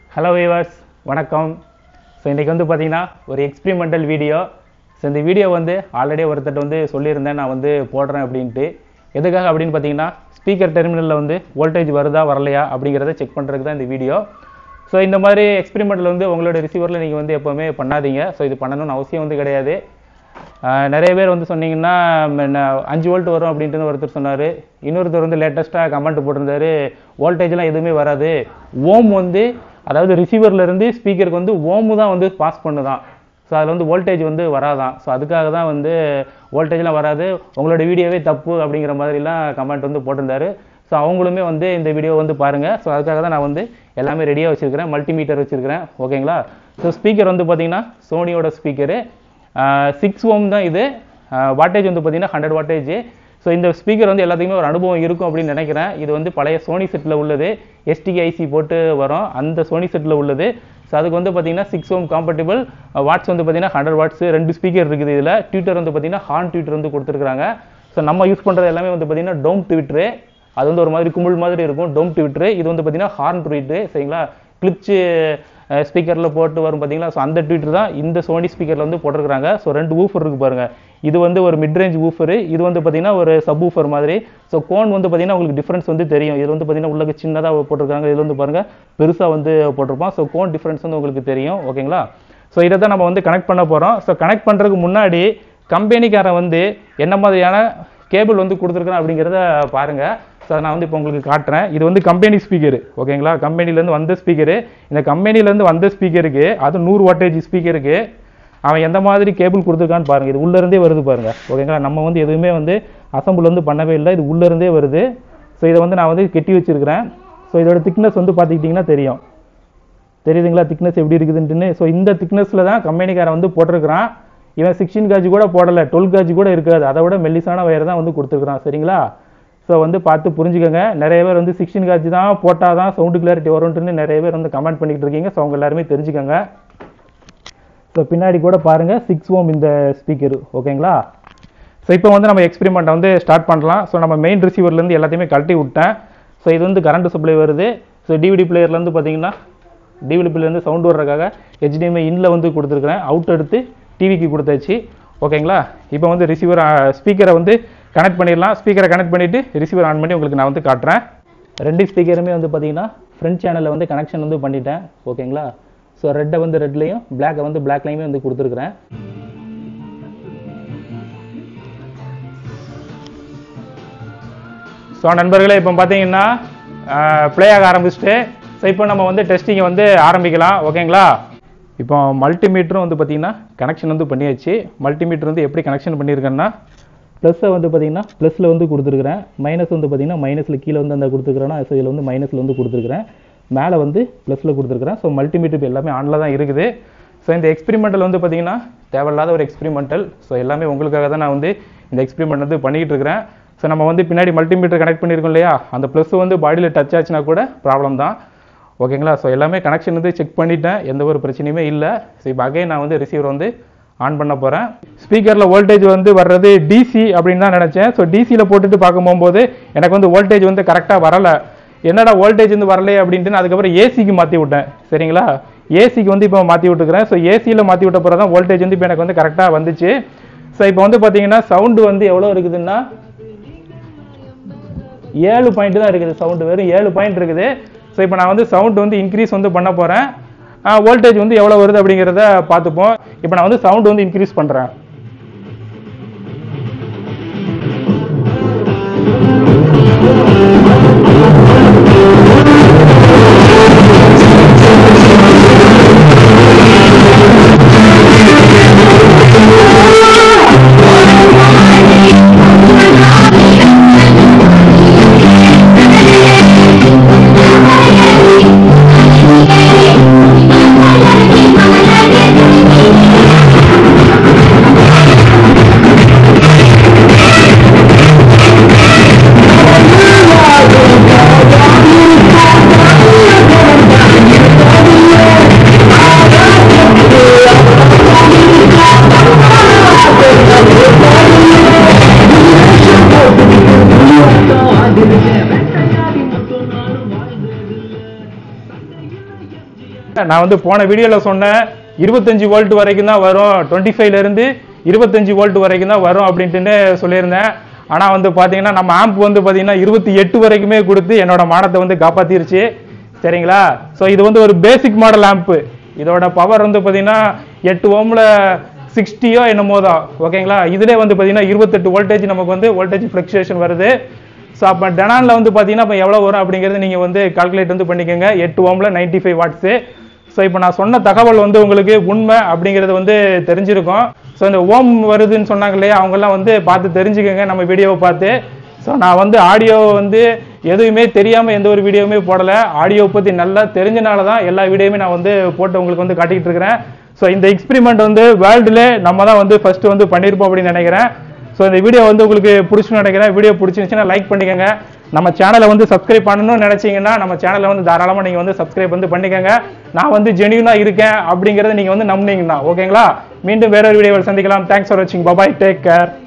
Hello viewers வணக்கம் so இன்றைக்கி வந்து பார்த்தீங்கன்னா ஒரு எக்ஸ்பிரிமெண்டல் வீடியோ ஸோ இந்த வீடியோ வந்து ஆல்ரெடி ஒருத்தர் வந்து சொல்லியிருந்தேன் நான் வந்து போடுறேன் அப்படின்ட்டு எதுக்காக அப்படின்னு பார்த்தீங்கன்னா ஸ்பீக்கர் டெர்மினலில் வந்து வோல்டேஜ் வருதா வரலையா அப்படிங்கிறத செக் பண்ணுறதுக்கு தான் இந்த வீடியோ ஸோ இந்த மாதிரி எக்ஸ்பெரிமெண்ட்டில் வந்து உங்களோட ரிசீவரில் நீங்கள் வந்து எப்போவுமே பண்ணாதீங்க ஸோ இது பண்ணணும்னு அவசியம் வந்து கிடையாது ஆஹ் நிறைய பேர் வந்து சொன்னீங்கன்னா ம், நான் அஞ்சு வோல்ட் வரும் அப்படின்ட்டு ஒருத்தர் சொன்னார் இன்னொருத்தர் வந்து லேட்டஸ்ட்டாக கமெண்ட் போட்டிருந்தாரு வோல்டேஜ்லாம் எதுவுமே வராது ஓம் வந்து அதாவது ரிசீவர்ல இருந்து ஸ்பீக்கருக்கு வந்து ஓமு தான் வந்து பாஸ் பண்ணுதான் ஸோ அதில் வந்து வோல்டேஜ் வந்து வராதான் ஸோ அதுக்காக தான் வந்து வோல்டேஜ்லாம் வராது உங்களோட வீடியோவே தப்பு அப்படிங்கிற மாதிரிலாம் கமெண்ட் வந்து போட்டிருந்தாரு ஸோ அவங்களுமே வந்து இந்த வீடியோ வந்து பாருங்கள் ஸோ அதுக்காக தான் நான் வந்து எல்லாமே ரெடியாக வச்சுருக்கிறேன் மல்டிமீட்டர் வச்சுருக்கிறேன் ஓகேங்களா ஸோ ஸ்பீக்கர் வந்து பார்த்தீங்கன்னா சோனியோட ஸ்பீக்கரு சிக்ஸ் ஓம் தான் இது வாட்டேஜ் வந்து பார்த்தீங்கன்னா ஹண்ட்ரட் வாட்டேஜ் ஸோ இந்த ஸ்பீக்கர் வந்து எல்லாத்துக்குமே ஒரு அனுபவம் இருக்கும் அப்படின்னு நினைக்கிறேன் இது வந்து பழைய சோனி செட்டில் உள்ளது எஸ்டிகே ஐசி போட்டு வரும் அந்த சோனி செட்டில் உள்ளது ஸோ அதுக்கு வந்து பார்த்தீங்கன்னா சிக்ஸ் ஓம் காம்பட்டிபிள் வாட்ஸ் வந்து பார்த்தீங்கன்னா ஹண்ட்ரட் வாட்ஸ் ரெண்டு ஸ்பீக்கர் இருக்குது இதில் ட்விட்டர் வந்து பார்த்தீங்கன்னா ஹார்ன் ட்விட்டர் வந்து கொடுத்துருக்காங்க ஸோ நம்ம யூஸ் பண்ணுறது எல்லாமே வந்து பார்த்தீங்கன்னா டோம் ட்விட்டரு அது வந்து ஒரு மாதிரி குமிழ் மாதிரி இருக்கும் டோம் ட்விட்டரு இது வந்து பார்த்தீங்கன்னா ஹார்ன் ட்விட்டரு சரிங்களா கிளிப்ச்சு ஸ்பீக்கரில் போட்டு வரும் பார்த்தீங்களா ஸோ அந்த ட்விட்டர் தான் இந்த சோனி ஸ்பீக்கரில் வந்து போட்டிருக்காங்க ஸோ ரெண்டு ஊஃபர் இருக்கு பாருங்க இது வந்து ஒரு மிட் ரேஞ்ச் ஊஃபர் இது வந்து பார்த்தீங்கன்னா ஒரு சப் ஊஃபர் மாதிரி ஸோ கோன் வந்து பார்த்தீங்கன்னா உங்களுக்கு டிஃப்ரென்ஸ் வந்து தெரியும் இது வந்து பார்த்தீங்கன்னா உள்ளக்கு சின்னதாக போட்டிருக்காங்க இது வந்து பாருங்க பெருசாக வந்து போட்டிருப்போம் ஸோ கோன் டிஃப்ரென்ஸ் வந்து உங்களுக்கு தெரியும் ஓகேங்களா ஸோ இதை தான் நம்ம வந்து கனெக்ட் பண்ண போகிறோம் ஸோ கனெக்ட் பண்ணுறதுக்கு முன்னாடி கம்பெனிக்காரன் வந்து என்ன மாதிரியான கேபிள் வந்து கொடுத்துருக்கான் அப்படிங்கிறத பாருங்க ஸோ நான் வந்து இப்போ உங்களுக்கு காட்டுறேன் இது வந்து கம்பெனி ஸ்பீக்கர் ஓகேங்களா கம்பெனிலேருந்து வந்த ஸ்பீக்கரு இந்த கம்பெனிலேருந்து வந்த ஸ்பீக்கருக்கு அது நூறு வாட்டேஜ் ஸ்பீக்கருக்கு அவன் எந்த மாதிரி கேபிள் கொடுத்துருக்கான்னு பாருங்க இது உள்ளேருந்தே வருது பாருங்க ஓகேங்களா நம்ம வந்து எதுவுமே வந்து அசம்பிள் வந்து பண்ணவே இல்லை இது உள்ளேருந்தே வருது ஸோ இதை வந்து நான் வந்து கெட்டி வச்சிருக்கிறேன் ஸோ இதோட திக்னஸ் வந்து பார்த்துக்கிட்டிங்கன்னா தெரியும் தெரியுதுங்களா திக்னஸ் எப்படி இருக்குதுன்ட்டுன்னு ஸோ இந்த திக்னஸில் தான் கம்பெனிக்காரன் வந்து போட்டிருக்கிறான் இவன் சிக்ஸ்டீன் காஜ் கூட போடலை டுவெல் காஜ் கூட இருக்காது அதை விட மெல்லிசான வயர் தான் வந்து கொடுத்துருக்குறான் சரிங்களா ஸோ வந்து பார்த்து புரிஞ்சுக்கோங்க நிறைய பேர் வந்து சிக்ஸ்டீன் காஜ் தான் போட்டால் தான் சவுண்டு கிளாரிட்டி வரும்ன்ட்டு நிறைய பேர் வந்து கமெண்ட் பண்ணிக்கிட்டு இருக்கீங்க ஸோ அவங்க எல்லாருமே தெரிஞ்சுக்கோங்க ஸோ பின்னாடி கூட பாருங்கள் சிக்ஸ் ஓம் இந்த ஸ்பீக்கர் ஓகேங்களா ஸோ இப்போ வந்து நம்ம எக்ஸ்பெரிமெண்ட்டை வந்து ஸ்டார்ட் பண்ணலாம் ஸோ நம்ம மெயின் ரிசீவர்லேருந்து எல்லாத்தையுமே கழட்டி விட்டேன் ஸோ இது வந்து கரண்ட் சப்ளை வருது ஸோ டிவிடி பிளேயர்லேருந்து பார்த்தீங்கன்னா டிவிடி பிளேயர்லேருந்து சவுண்ட் வர்றதுக்காக HDMI இன்ல வந்து கொடுத்துருக்குறேன் அவுட் எடுத்து டிவிக்கு கொடுத்தாச்சு ஓகேங்களா இப்போ வந்து ரிசீவர் ஸ்பீக்கரை வந்து கனெக்ட் பண்ணிடலாம் ஸ்பீக்கரை கனெக்ட் பண்ணிவிட்டு ரிசீவர் ஆன் பண்ணி உங்களுக்கு நான் வந்து காட்டுறேன் ரெண்டு ஸ்பீக்கருமே வந்து பார்த்தீங்கன்னா ஃப்ரண்ட் சேனலில் வந்து கனெக்ஷன் வந்து பண்ணிட்டேன் ஓகேங்களா ஸோ ரெட்டை வந்து ரெட்லையும் பிளாக்கை வந்து பிளாக்லையுமே வந்து கொடுத்துருக்குறேன் ஸோ நண்பர்களே இப்போ பார்த்தீங்கன்னா ப்ளே ஆக ஆரம்பிச்சுட்டு ஸோ இப்போ நம்ம வந்து டெஸ்டிங்கை வந்து ஆரம்பிக்கலாம் ஓகேங்களா இப்போ மல்டிமீட்டரும் வந்து பார்த்தீங்கன்னா கனெக்ஷன் வந்து பண்ணியாச்சு மல்டிமீட்டர் வந்து எப்படி கனெக்ஷன் பண்ணியிருக்கேன்னா ப்ளஸ்ஸை வந்து பார்த்தீங்கன்னா ப்ளஸில் வந்து கொடுத்துருக்குறேன் மைனஸ் வந்து பார்த்தீங்கன்னா மைனஸில் கீழே வந்து அந்த கொடுத்துருக்குறேன்னா ஸோ இதில் வந்து மைனஸில் வந்து கொடுத்துருக்குறேன் மேலே வந்து ப்ளஸில் கொடுத்துருக்குறேன் ஸோ மல்டிமீட்டர் இப்போ எல்லாமே ஆனில் தான் இருக்குது ஸோ இந்த எக்ஸ்பெரிமெண்டல் வந்து பார்த்தீங்கன்னா தேவையில்லாத ஒரு எக்ஸ்பெரிமெண்டல் ஸோ எல்லாமே உங்களுக்காக தான் நான் வந்து இந்த எக்ஸ்பெரிமெண்ட் வந்து பண்ணிக்கிட்டு இருக்கிறேன் ஸோ நம்ம வந்து பின்னாடி மல்டிமீட்டர் கனெக்ட் பண்ணியிருக்கோம் இல்லையா அந்த ப்ளஸ் வந்து பாடியில் டச் ஆச்சுன்னா கூட ப்ராப்ளம் தான் ஓகேங்களா ஸோ எல்லாமே கனெக்ஷன் வந்து செக் பண்ணிட்டேன் எந்த ஒரு பிரச்சனையுமே இல்லை ஸோ இப்போ அகைன் நான் வந்து ரிசீவர் வந்து ஆன் பண்ண போகிறேன் ஸ்பீக்கரில் வோல்டேஜ் வந்து வர்றது டிசி அப்படின்னு தான் நினச்சேன் ஸோ டிசியில் போட்டுட்டு பார்க்கும் போகும்போது எனக்கு வந்து வோல்டேஜ் வந்து கரெக்டாக வரலை என்னடா வோல்டேஜ் வந்து வரலையே அப்படின்ட்டு நான் அதுக்கப்புறம் ஏசிக்கு மாற்றி விட்டேன் சரிங்களா ஏசிக்கு வந்து இப்போ மாற்றி விட்டுக்கிறேன் ஸோ ஏசியில் மாற்றி விட்ட பிறகு தான் வோல்டேஜ் வந்து இப்போ எனக்கு வந்து கரெக்டாக வந்துச்சு ஸோ இப்போ வந்து பார்த்தீங்கன்னா சவுண்டு வந்து எவ்வளோ இருக்குதுன்னா ஏழு பாயிண்ட் தான் இருக்குது சவுண்டு வெறும் ஏழு பாயிண்ட் இருக்குது ஸோ இப்போ நான் வந்து சவுண்ட் வந்து இன்க்ரீஸ் வந்து பண்ண போகிறேன் வோல்டேஜ் வந்து எவ்வளோ வருது அப்படிங்கிறத பார்த்துப்போம் இப்போ நான் வந்து சவுண்ட் வந்து இன்க்ரீஸ் பண்ணுறேன் Thank you. நான் வந்து போன வீடியோவில் சொன்னேன் இருபத்தஞ்சு வோல்ட் வரைக்கும் தான் வரும் டுவெண்ட்டி ஃபைவ்லேருந்து இருபத்தஞ்சு வோல்ட் வரைக்கும் தான் வரும் அப்படின்ட்டு சொல்லியிருந்தேன் ஆனால் வந்து பார்த்தீங்கன்னா நம்ம ஆம்ப் வந்து பார்த்தீங்கன்னா இருபத்தி எட்டு வரைக்குமே கொடுத்து என்னோட மானத்தை வந்து காப்பாற்றிருச்சு சரிங்களா ஸோ இது வந்து ஒரு பேசிக் மாடல் ஆம்ப்பு இதோட பவர் வந்து பார்த்தீங்கன்னா எட்டு ஓமில் சிக்ஸ்டியோ என்னமோ தான் ஓகேங்களா இதிலே வந்து பார்த்தீங்கன்னா இருபத்தெட்டு வோல்டேஜ் நமக்கு வந்து வோல்டேஜ் ஃப்ளக்சுவேஷன் வருது ஸோ அப்போ டெனானில் வந்து பார்த்தீங்கன்னா இப்போ எவ்வளோ வரும் அப்படிங்கிறது நீங்கள் வந்து கால்குலேட் வந்து பண்ணிக்கோங்க எட்டு ஓமில் நைன்டி ஃபைவ் வாட்ஸு ஸோ இப்போ நான் சொன்ன தகவல் வந்து உங்களுக்கு உண்மை அப்படிங்கிறது வந்து தெரிஞ்சிருக்கும் ஸோ இந்த ஓம் வருதுன்னு சொன்னாங்க இல்லையா அவங்கெல்லாம் வந்து பார்த்து தெரிஞ்சுக்கோங்க நம்ம வீடியோவை பார்த்து ஸோ நான் வந்து ஆடியோ வந்து எதுவுமே தெரியாமல் எந்த ஒரு வீடியோவுமே போடலை ஆடியோ பற்றி நல்லா தெரிஞ்சனால தான் எல்லா வீடியோவுமே நான் வந்து போட்டு உங்களுக்கு வந்து காட்டிக்கிட்டு இருக்கிறேன் ஸோ இந்த எக்ஸ்பெரிமெண்ட் வந்து வேர்ல்டுல நம்ம தான் வந்து ஃபர்ஸ்ட் வந்து பண்ணியிருப்போம் அப்படின்னு நினைக்கிறேன் ஸோ இந்த வீடியோ வந்து உங்களுக்கு பிடிச்சுன்னு நினைக்கிறேன் வீடியோ பிடிச்சிருந்துச்சுன்னா லைக் பண்ணிக்கோங்க நம்ம சேனலை வந்து சப்ஸ்கிரைப் பண்ணணும்னு நினைச்சீங்கன்னா நம்ம சேனலை வந்து தாராளமாக நீங்கள் வந்து சப்ஸ்கிரைப் வந்து பண்ணிக்கோங்க நான் வந்து ஜெனியூனாக இருக்கேன் அப்படிங்கிறத நீங்கள் வந்து நம்புனீங்கன்னா ஓகேங்களா மீண்டும் வேற ஒரு வீடியோவில் சந்திக்கலாம் தேங்க்ஸ் ஃபார் வாட்சிங் பபாய் டேக் கேர்